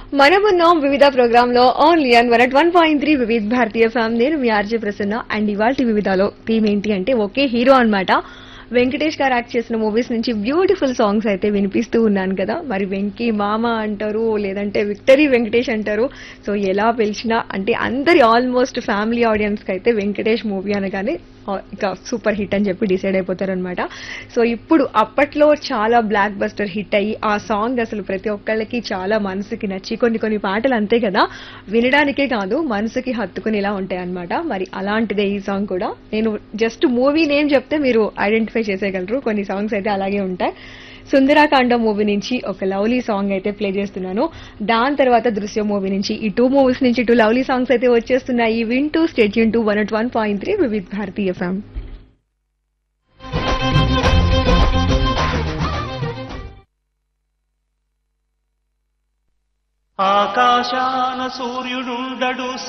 మనమున్నాం వివిధ ప్రోగ్రామ్ లో only on one one point three Vividh Bharatiya ఫ్యామ్ నేను మీ ఆర్జే ప్రసన్న అండ్ ఇవాళ వివిధలో థీమ్ ఏంటి అంటే ఒకే హీరో అన్నమాట వెంకటేష్ గారు యాక్ట్ చేసిన మూవీస్ నుంచి బ్యూటిఫుల్ సాంగ్స్ అయితే వినిపిస్తూ ఉన్నాను కదా మరి వెంకీ మామ అంటారు లేదంటే విక్టరీ వెంకటేష్ అంటారు సో ఎలా పిలిచినా అంటే అందరి ఆల్మోస్ట్ ఫ్యామిలీ ఆడియన్స్ కి అయితే వెంకటేష్ మూవీ అనగానే ఆ, ఇక సూపర్ హిట్ అని చెప్పి డిసైడ్ అయిపోతారు అనమాట సో ఇప్పుడు అప్పట్లో చాలా బ్లాక్ బస్టర్ హిట్ అయ్యి ఆ సాంగ్ అసలు ప్రతి ఒక్కళ్ళకి చాలా మనసుకి నచ్చి కొన్ని కొన్ని పాటలు అంతే కదా వినడానికే కాదు మనసుకి హత్తుకునేలా ఉంటాయి అనమాట మరి అలాంటిదే ఈ సాంగ్ కూడా నేను జస్ట్ మూవీ నేమ్ చెప్తే మీరు ఐడెంటిఫై చేసేయగలరు కొన్ని సాంగ్స్ అయితే అలాగే ఉంటాయి సుందరాకాండ మూవీ నుంచి ఒక లవ్లీ సాంగ్ అయితే ప్లే చేస్తున్నాను దాని తర్వాత దృశ్య మూవీ నుంచి ఈ టూ మూవీస్ నుంచి టూ లవ్లీ సాంగ్స్ అయితే వచ్చేస్తున్నాయి వింటూ state to one at one point three Vividh Bharatiya FM ఆకాశాన సూర్యుడుండడు